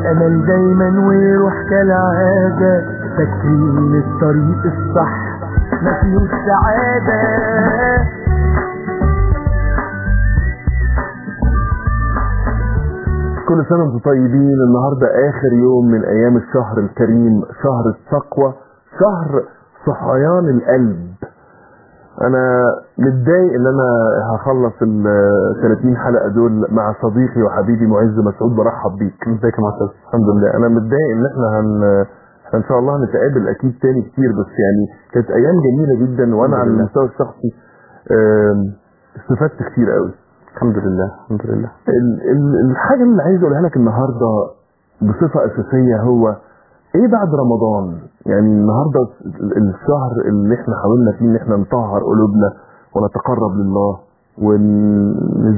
الامل دايما ويروح كالعادة فاكرين الطريق الصح ما فيهوش سعادة كل سنة وانتم طيبين النهاردة آخر يوم من أيام الشهر الكريم شهر التقوى شهر صحيان القلب أنا متضايق إن أنا هخلص ال 30 حلقة دول مع صديقي وحبيبي معز مسعود برحب بيك ازيك يا معتز الحمد لله أنا متضايق إن إحنا هن إحنا إن شاء الله هنتقابل أكيد تاني كتير بس يعني كانت أيام جميلة جدا وأنا على المستوى الشخصي آم، استفدت كتير قوي الحمد لله الحمد لله ال- ال- الحاجه اللي عايز اقولها لك النهارده بصفه اساسيه هو ايه بعد رمضان يعني النهارده ال- الشهر اللي احنا حاولنا فيه ان احنا نطهر قلوبنا ونتقرب لله ون